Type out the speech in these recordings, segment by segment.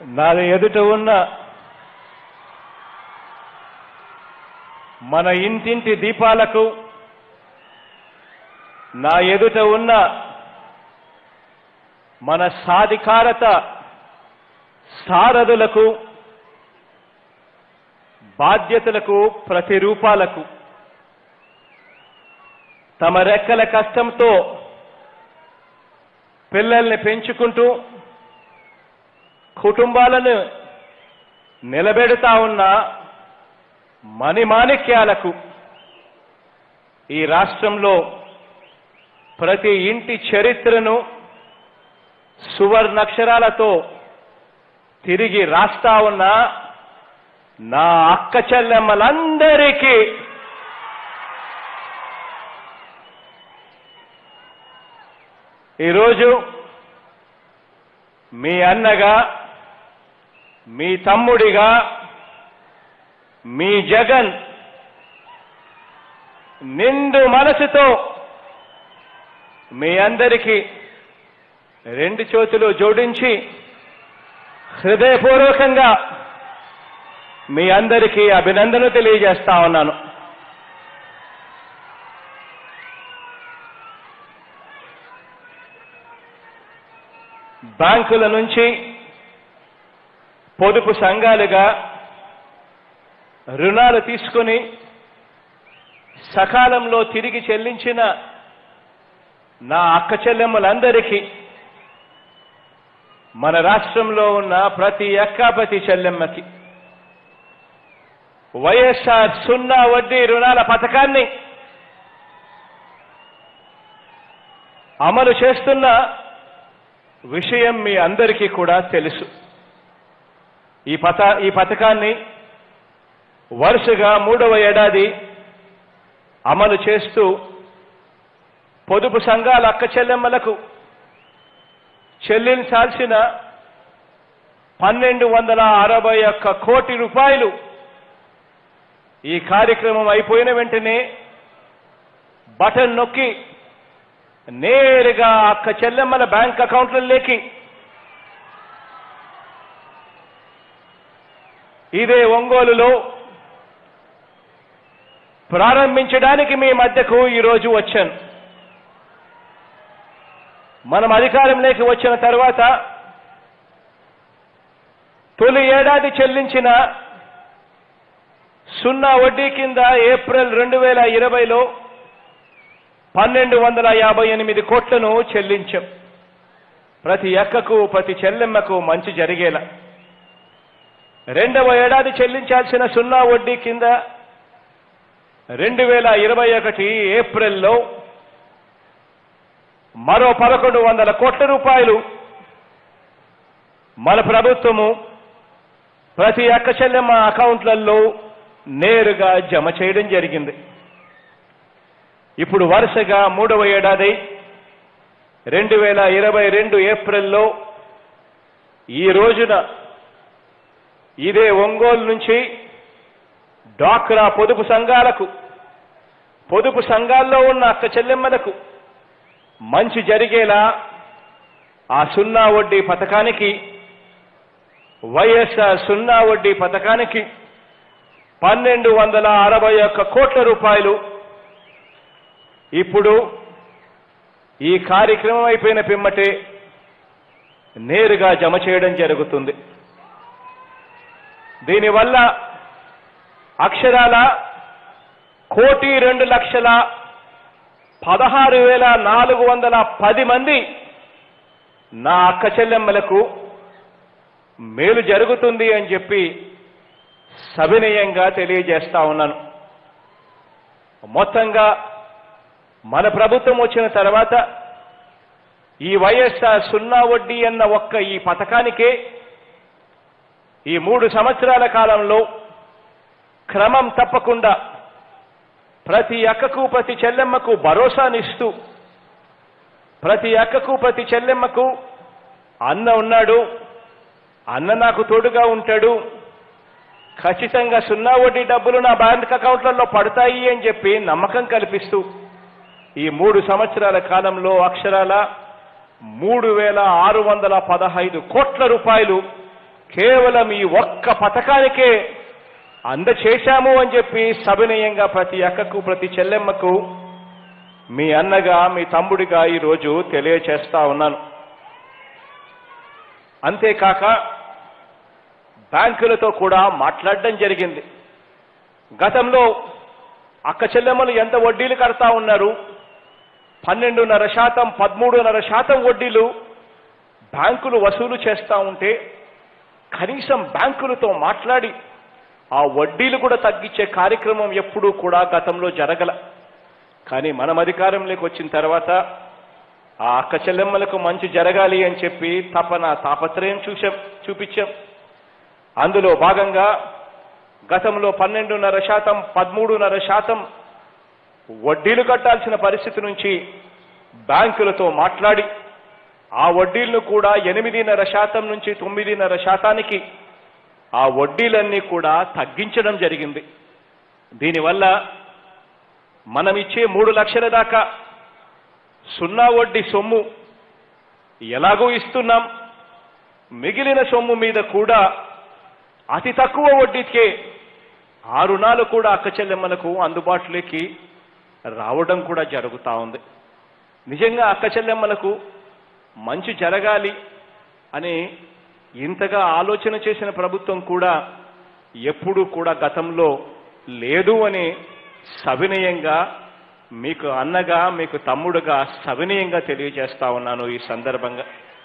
నా ఎదుట ఉన్న మన ఇంటింటి దీపాలకు నా ఎదుట ఉన్న మన సాధికారత సారథులకు బాధ్యతలకు ప్రతిరూపాలకు తమ రెక్కల కష్టంతో పిల్లల్ని పెంచుకుంటూ కుటుంబాలను నిలబెడుతా ఉన్న మణిమాణిక్యాలకు ఈ రాష్ట్రంలో ప్రతి ఇంటి చరిత్రను సువర్ణక్షరాలతో తిరిగి రాస్తా ఉన్న నా అక్క చెల్లెమ్మలందరికీ ఈరోజు మీ అన్నగా మీ తమ్ముడిగా మీ జగన్ నిండు మనసుతో మీ అందరికీ రెండు చేతులు జోడించి హృదయపూర్వకంగా మీ అందరికీ అభినందన తెలియజేస్తా ఉన్నాను బ్యాంకుల నుంచి పొదుపు సంఘాలుగా రుణాలు తీసుకుని సకాలంలో తిరిగి చెల్లించిన నా అక్క చెల్లెమ్మలందరికీ మన రాష్ట్రంలో ఉన్న ప్రతి అక్క ప్రతి చెల్లెమ్మకి వైఎస్ఆర్ సున్నా వడ్డీ రుణాల పథకాన్ని అమలు చేస్తున్న విషయం మీ అందరికీ కూడా తెలుసు ఈ పథ ఈ పథకాన్ని వరుసగా మూడవ ఏడాది అమలు చేస్తూ పొదుపు సంఘాల అక్క చెల్లెమ్మలకు చెల్లించాల్సిన పన్నెండు వందల అరవై ఒక్క కోటి రూపాయలు ఈ కార్యక్రమం అయిపోయిన వెంటనే బటన్ నొక్కి నేరుగా అక్క చెల్లెమ్మల బ్యాంక్ అకౌంట్లలోకి ఇదే ఒంగోలులో ప్రారంభించడానికి మీ మధ్యకు ఈరోజు వచ్చాను మనం అధికారంలోకి వచ్చిన తర్వాత తొలి ఏడాది చెల్లించిన సున్నా వడ్డీ కింద ఏప్రిల్ రెండు వేల ఇరవైలో పన్నెండు వందల యాభై ఎనిమిది కోట్లను చెల్లించాం ప్రతి ఎక్కకు ప్రతి చెల్లెమ్మకు మంచి జరిగేలా రెండవ ఏడాది చెల్లించాల్సిన సున్నా వడ్డీ కింద రెండు వేల ఇరవై ఒకటి ఏప్రిల్లో మరో పదకొండు వందల కోట్ల రూపాయలు మన ప్రభుత్వము ప్రతి అక్క చెల్లెమ్మ అకౌంట్లలో నేరుగా జమ చేయడం జరిగింది ఇప్పుడు వరుసగా మూడవ ఏడాది రెండు వేల ఇరవై రెండు ఏప్రిల్లో ఈ రోజున ఇదే ఒంగోలు నుంచి డాక్రా పొదుపు సంఘాలకు పొదుపు సంఘాల్లో ఉన్న అక్క చెల్లెమ్మలకు మంచి జరిగేలా ఆ సున్నా వడ్డీ పథకానికి వైఎస్ఆర్ సున్నా వడ్డీ పథకానికి పన్నెండు వందల అరవై ఒక్క కోట్ల రూపాయలు ఇప్పుడు ఈ కార్యక్రమం అయిపోయిన పిమ్మటే నేరుగా జమ చేయడం జరుగుతుంది దీనివల్ల అక్షరాల కోటి రెండు లక్షల పదహారు వేల నాలుగు వందల పది మంది నా అక్క చెల్లెమ్మలకు మేలు జరుగుతుంది అని చెప్పి సవినయంగా తెలియజేస్తా ఉన్నాను మొత్తంగా మన ప్రభుత్వం వచ్చిన తర్వాత ఈ వైఎస్ఆర్ సున్నా వడ్డీ అన్న ఒక్క ఈ పథకానికే ఈ మూడు సంవత్సరాల కాలంలో క్రమం తప్పకుండా ప్రతి అక్కకు ప్రతి చెల్లెమ్మకు భరోసానిస్తూ ప్రతి అక్కకు ప్రతి చెల్లెమ్మకు అన్న ఉన్నాడు అన్న నాకు తోడుగా ఉంటాడు ఖచ్చితంగా సున్నా వడ్డీ డబ్బులు నా బ్యాంక్ అకౌంట్లలో పడతాయి అని చెప్పి నమ్మకం కల్పిస్తూ ఈ మూడు సంవత్సరాల కాలంలో అక్షరాల మూడు వేల ఆరు వందల పదహైదు కోట్ల రూపాయలు కేవలం ఈ ఒక్క పథకానికే అందచేశాము అని చెప్పి సవినయంగా ప్రతి అక్కకు ప్రతి చెల్లెమ్మకు మీ అన్నగా మీ తమ్ముడిగా ఈరోజు తెలియచేస్తా ఉన్నాను అంతేకాక బ్యాంకులతో కూడా మాట్లాడడం జరిగింది గతంలో అక్క చెల్లెమ్మలు ఎంత వడ్డీలు కడతా ఉన్నారు పన్నెండున్నర శాతం పదమూడున్నర శాతం వడ్డీలు బ్యాంకులు వసూలు చేస్తూ ఉంటే కనీసం బ్యాంకులతో మాట్లాడి ఆ వడ్డీలు కూడా తగ్గించే కార్యక్రమం ఎప్పుడూ కూడా గతంలో జరగల కానీ మనం అధికారంలోకి వచ్చిన తర్వాత ఆ అక్క చెల్లెమ్మలకు మంచి జరగాలి అని చెప్పి తపన తాపత్రయం చూసాం చూపించాం అందులో భాగంగా గతంలో పన్నెండున్నర శాతం పదమూడున్నర శాతం వడ్డీలు కట్టాల్సిన పరిస్థితి నుంచి బ్యాంకులతో మాట్లాడి ఆ వడ్డీలను కూడా ఎనిమిదిన్నర శాతం నుంచి తొమ్మిదిన్నర శాతానికి ఆ వడ్డీలన్నీ కూడా తగ్గించడం జరిగింది దీనివల్ల మనం ఇచ్చే మూడు లక్షల దాకా సున్నా వడ్డీ సొమ్ము ఎలాగో ఇస్తున్నాం మిగిలిన సొమ్ము మీద కూడా అతి తక్కువ వడ్డీకే ఆ రుణాలు కూడా అక్క చెల్లెమ్మలకు అందుబాటులోకి రావడం కూడా జరుగుతూ ఉంది నిజంగా అక్క చెల్లెమ్మలకు మంచి జరగాలి అని ఇంతగా ఆలోచన చేసిన ప్రభుత్వం కూడా ఎప్పుడూ కూడా గతంలో లేదు అని సవినయంగా మీకు అన్నగా మీకు తమ్ముడుగా సవినయంగా తెలియజేస్తా ఉన్నాను ఈ సందర్భంగా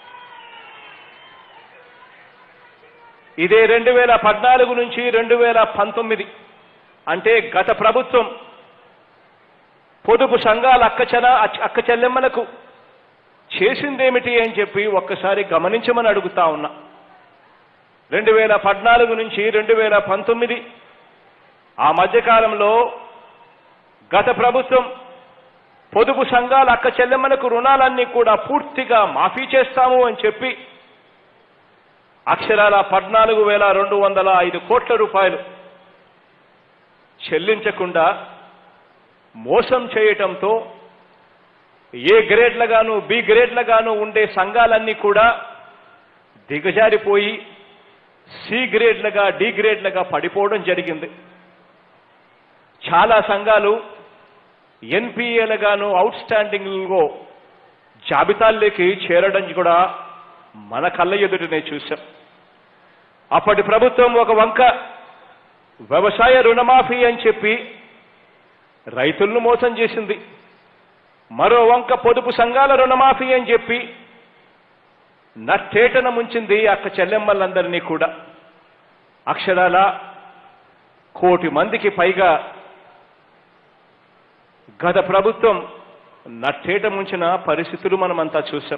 ఇదే రెండు వేల పద్నాలుగు నుంచి రెండు వేల పంతొమ్మిది అంటే గత ప్రభుత్వం పొదుపు సంఘాల అక్క చెల అక్క చెల్లెమ్మలకు చేసిందేమిటి అని చెప్పి ఒక్కసారి గమనించమని అడుగుతా ఉన్నా రెండు వేల పద్నాలుగు నుంచి రెండు వేల పంతొమ్మిది ఆ మధ్యకాలంలో గత ప్రభుత్వం పొదుపు సంఘాల అక్క చెల్లెమ్మలకు రుణాలన్నీ కూడా పూర్తిగా మాఫీ చేస్తాము అని చెప్పి అక్షరాల పద్నాలుగు వేల రెండు వందల ఐదు కోట్ల రూపాయలు చెల్లించకుండా మోసం చేయటంతో ఏ గ్రేడ్లగాను బి గ్రేడ్లగాను ఉండే సంఘాలన్నీ కూడా దిగజారిపోయి సి గ్రేడ్లుగా డి గ్రేడ్లుగా పడిపోవడం జరిగింది చాలా సంఘాలు ఎన్పిఏలుగాను అవుట్ స్టాండింగ్లో జాబితాల్లోకి చేరడం కూడా మన కళ్ళ ఎదుటనే చూశాం అప్పటి ప్రభుత్వం ఒక వంక వ్యవసాయ రుణమాఫీ అని చెప్పి రైతులను మోసం చేసింది మరో వంక పొదుపు సంఘాల రుణమాఫీ అని చెప్పి నట్టేటన ముంచింది అక్క చెల్లెమ్మలందరినీ కూడా అక్షరాల కోటి మందికి పైగా గత ప్రభుత్వం నట్టేట ముంచిన పరిస్థితులు మనమంతా చూసాం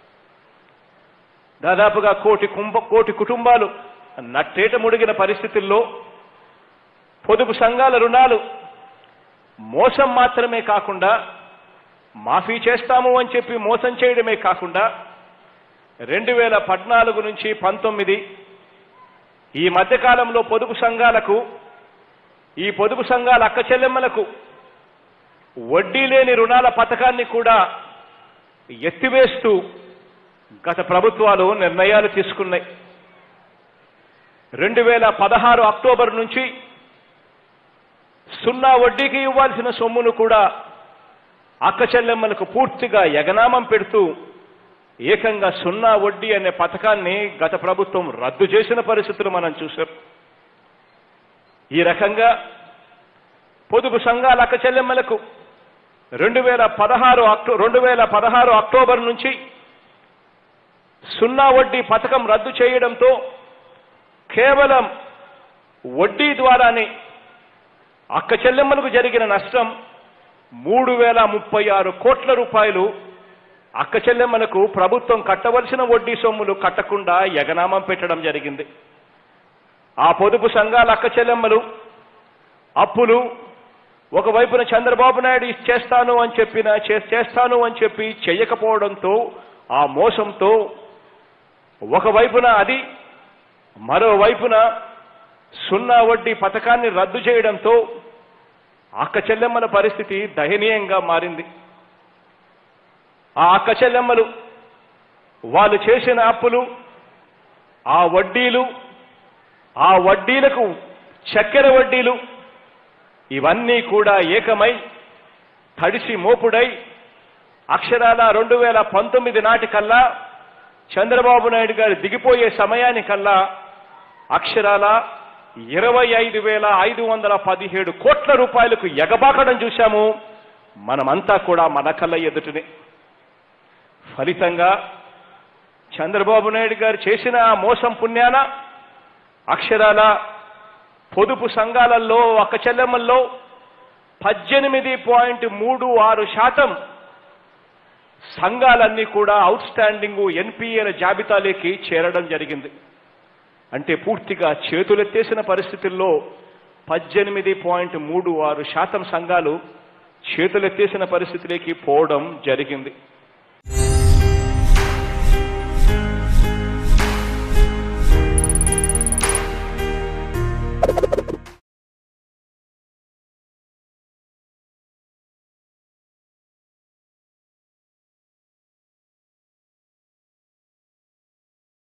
దాదాపుగా కోటి కుంభ కోటి కుటుంబాలు నట్టేట ముడిగిన పరిస్థితుల్లో పొదుపు సంఘాల రుణాలు మోసం మాత్రమే కాకుండా మాఫీ చేస్తాము అని చెప్పి మోసం చేయడమే కాకుండా రెండు వేల పద్నాలుగు నుంచి పంతొమ్మిది ఈ మధ్యకాలంలో పొదుపు సంఘాలకు ఈ పొదుపు సంఘాల అక్క చెల్లెమ్మలకు వడ్డీ లేని రుణాల పథకాన్ని కూడా ఎత్తివేస్తూ గత ప్రభుత్వాలు నిర్ణయాలు తీసుకున్నాయి రెండు వేల పదహారు అక్టోబర్ నుంచి సున్నా వడ్డీకి ఇవ్వాల్సిన సొమ్మును కూడా అక్క చెల్లెమ్మలకు పూర్తిగా ఎగనామం పెడుతూ ఏకంగా సున్నా వడ్డీ అనే పథకాన్ని గత ప్రభుత్వం రద్దు చేసిన పరిస్థితులు మనం చూసాం ఈ రకంగా పొదుపు సంఘాల అక్క చెల్లెమ్మలకు రెండు వేల పదహారు అక్టో రెండు వేల పదహారు అక్టోబర్ నుంచి సున్నా వడ్డీ పథకం రద్దు చేయడంతో కేవలం వడ్డీ ద్వారానే అక్క చెల్లెమ్మలకు జరిగిన నష్టం మూడు వేల ముప్పై ఆరు కోట్ల రూపాయలు అక్క చెల్లెమ్మలకు ప్రభుత్వం కట్టవలసిన వడ్డీ సొమ్ములు కట్టకుండా ఎగనామం పెట్టడం జరిగింది ఆ పొదుపు సంఘాల అక్క చెల్లెమ్మలు అప్పులు ఒకవైపున చంద్రబాబు నాయుడు చేస్తాను అని చెప్పిన చే- చేస్తాను అని చెప్పి చేయకపోవడంతో ఆ మోసంతో ఒకవైపున అది మరోవైపున సున్నా వడ్డీ పథకాన్ని రద్దు చేయడంతో అక్క చెల్లెమ్మల పరిస్థితి దయనీయంగా మారింది ఆ అక్క చెల్లెమ్మలు వాళ్ళు చేసిన అప్పులు ఆ వడ్డీలు ఆ వడ్డీలకు చక్కెర వడ్డీలు ఇవన్నీ కూడా ఏకమై తడిసి మోపుడై అక్షరాల రెండు వేల పంతొమ్మిది నాటికల్లా చంద్రబాబు నాయుడు గారు దిగిపోయే సమయానికల్లా అక్షరాల ఇరవై ఐదు వేల ఐదు వందల పదిహేడు కోట్ల రూపాయలకు ఎగబాకడం చూశాము మనమంతా కూడా మన కళ్ళ ఎదుటనే ఫలితంగా చంద్రబాబు నాయుడు గారు చేసిన ఆ మోసం పుణ్యాన అక్షరాల పొదుపు సంఘాలలో ఒక చెల్లెమ్మల్లో పద్దెనిమిది పాయింట్ మూడు ఆరు శాతం సంఘాలన్నీ కూడా అవుట్ స్టాండింగ్ ఎన్పిఏల జాబితాలోకి చేరడం జరిగింది అంటే పూర్తిగా చేతులెత్తేసిన పరిస్థితుల్లో పద్దెనిమిది పాయింట్ మూడు ఆరు శాతం సంఘాలు చేతులెత్తేసిన పరిస్థితిలోకి పోవడం జరిగింది